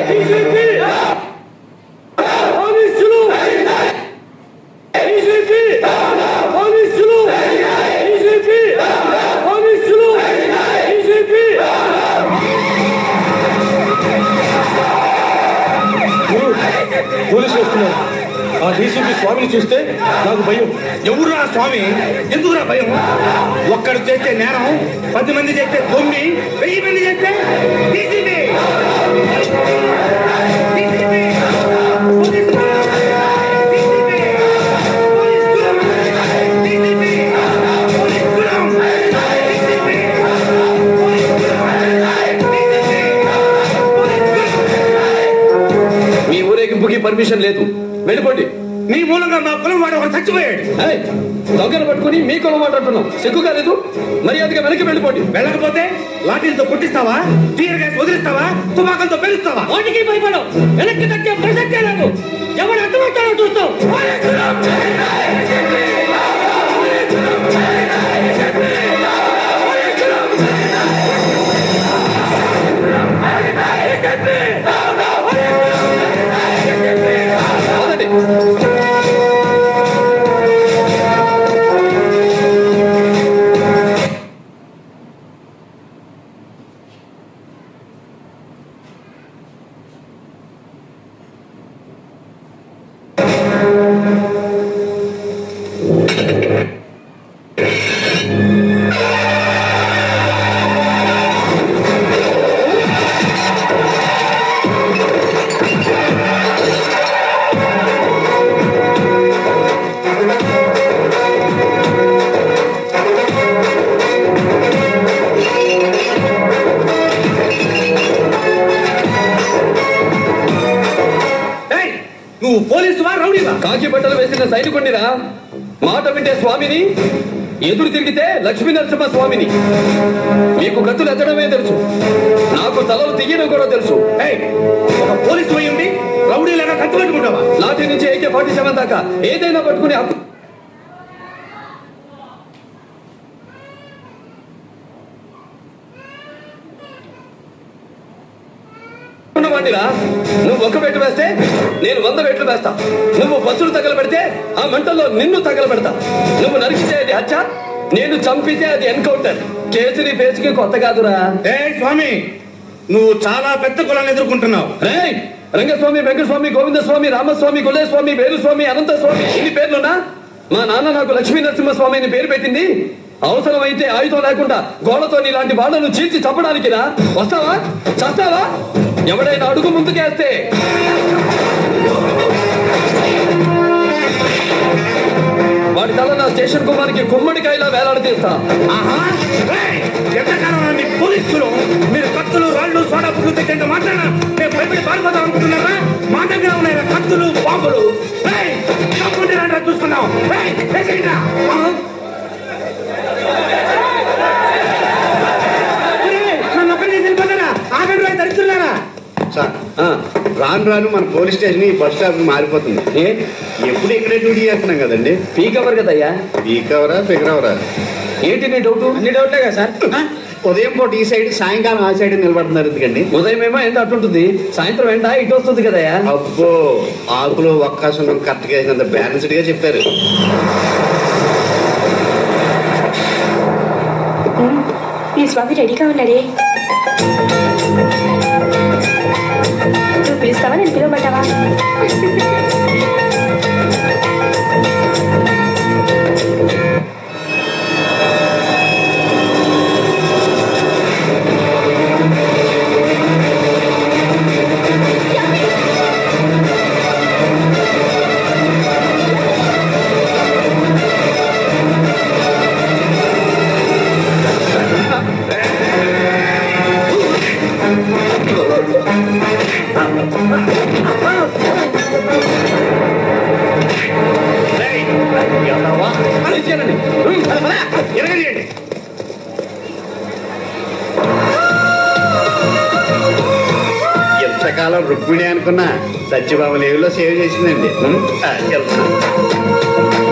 BJP పోలీసులు BJP పోలీసులు BJP పోలీసులు బీజేపీ పోలీసులు వస్తున్నారు ఆ డీసీపీ స్వామిని చూస్తే నాకు భయం ఎవరురా స్వామి ఎందుకురా భయం ఒక్కడు చేస్తే నేరం పది మంది చేస్తే తొమ్మిది వెయ్యి మంది చేస్తే డీసీపీ డీసీపీ పోలీసులు! డీసీపీ! పోలీసులు! డీసీపీ! పోలీసులు! డీసీపీ! మీ ఊరేగింపుకి పర్మిషన్ లేదు వెళ్ళిపోండి నీ మూలంగా మా కులం వాడు ఒకడు చచ్చిపోయాడు ఏయ్, దొంగలు పట్టుకుని మీ కులం మాట్లాడుతున్నాం సిగ్గు కాలేదు మర్యాదగా వెనక్కి వెళ్ళిపోండి వెళ్ళకపోతే లాఠీలతో కొట్టిస్తావా టీయర్ గ్యాస్ వదిలిస్తావా తుపాకంతో పెరుస్తావా వాటికి భయపడవు వెనక్కి తగ్గే ప్రసక్తే లేదు ఎవరు అర్థమవుతారో చూస్తాం పదండి. ఏయ్, నువ్వు పోలీసువా రౌడీవా కాకి బట్టలు వేసిన సైనికుడిరా మాట వింటే స్వామిని ఎదురు తిరిగితే లక్ష్మీ నరసింహ స్వామిని మీకు కత్తులు ఎత్తడమే తెలుసు నాకు తలలు తీయడం కూడా తెలుసు ఏయ్, ఒక పోలీసు పోయి ఉండి రౌడీలాగా కత్తి పట్టుకుంటావా లాఠీ నుంచి ఏకే ఫార్టీ సెవెన్ దాకా ఏదైనా పట్టుకుని హక్కు ఉన్నవాడిరా నువ్వు ఒక వెట్టు వేస్తే నేను వంద వెట్లు వేస్తా నువ్వు బస్సులు తగలబెడితే ఆ మంటల్లో నిన్ను తగలబెడతా నువ్వు నరికితే అది హత్య నేను చంపితే అది ఎన్కౌంటర్ కేసుని పేసుకి కొత్త కాదురా ఏ స్వామి నువ్వు చాలా పెద్ద కులాన్ని ఎదుర్కొంటున్నావు రేయ్ రంగస్వామి వెంకటస్వామి గోవిందస్వామి రామస్వామి గుల్లేస్వామి వేలుస్వామి అనంత స్వామి ఇన్ని పేర్లున్నా మా నాన్న నాకు లక్ష్మీ నరసింహస్వామి అని పేరు పెట్టింది అవసరమైతే ఆయుధం లేకుండా గోడతో ఇలాంటి వాళ్ళను చీల్చి చంపడానికిరా వస్తావా చస్తావా ఎవడైనా అడుగు ముందుకేస్తే వాడి తల నా స్టేషన్ కుమారికి గుమ్మడికాయలా వేలాడదీస్తా ఆహా ఏయ్, ఎంతకాలం మీ పోలీసులు మీరు కత్తులు రాళ్ళు సోడా పుట్లు తెచ్చంటే మాట్లాడినా మేము భయపడి పారిపోతాం అనుకుంటున్నారా మా దగ్గర ఉన్నాయి కత్తులు బాంబులు ఏయ్, తప్పకుండా రండి, చూసుకుందాం ఏయ్, వేసేయండిరా. ఆ? ఏయ్, నన్ను ఒక్కడిని వెళ్ళిపోతారా ఆగండి రా, దరిద్రులారా సార్ ఆ, రాను రాను మన పోలీస్ స్టేషన్ ఈ బస్ స్టాప్ మారిపోతుంది ఏ ఎప్పుడు ఇక్కడే డ్యూటీ చేస్తున్నాం కదండి పీక్ అవర్ కదయ్యా పీక్ అవరా ఫిగర్ అవరా ఏంటి నీ డౌట్ అన్ని డౌట్లే కదా సార్ ఉదయం పూట ఈ సైడ్ సాయంకాలం ఆ సైడ్ నిలబడుతున్నారు ఎందుకండి ఉదయం ఏమో ఎండ అట్టుంటుంది సాయంత్రం ఎండ ఇటు వస్తుంది కదయ్యా అబ్బో ఆకులు ఒక్కాసం కరెక్ట్గా వేసినంత బ్యాలెన్స్డ్ గా చెప్పారు మీ స్వామి రెడీగా ఉన్నాడే నువ్వు పిలుస్తావా నేను పిలవమంటావా తీసుకెళ్ళండి. ఎరగండి ఎంతకాలం రుక్మిణి అనుకున్నా సత్యబాబు లేవిలో సేవ్ చేసిందండి ఆ, వెళ్తున్నా.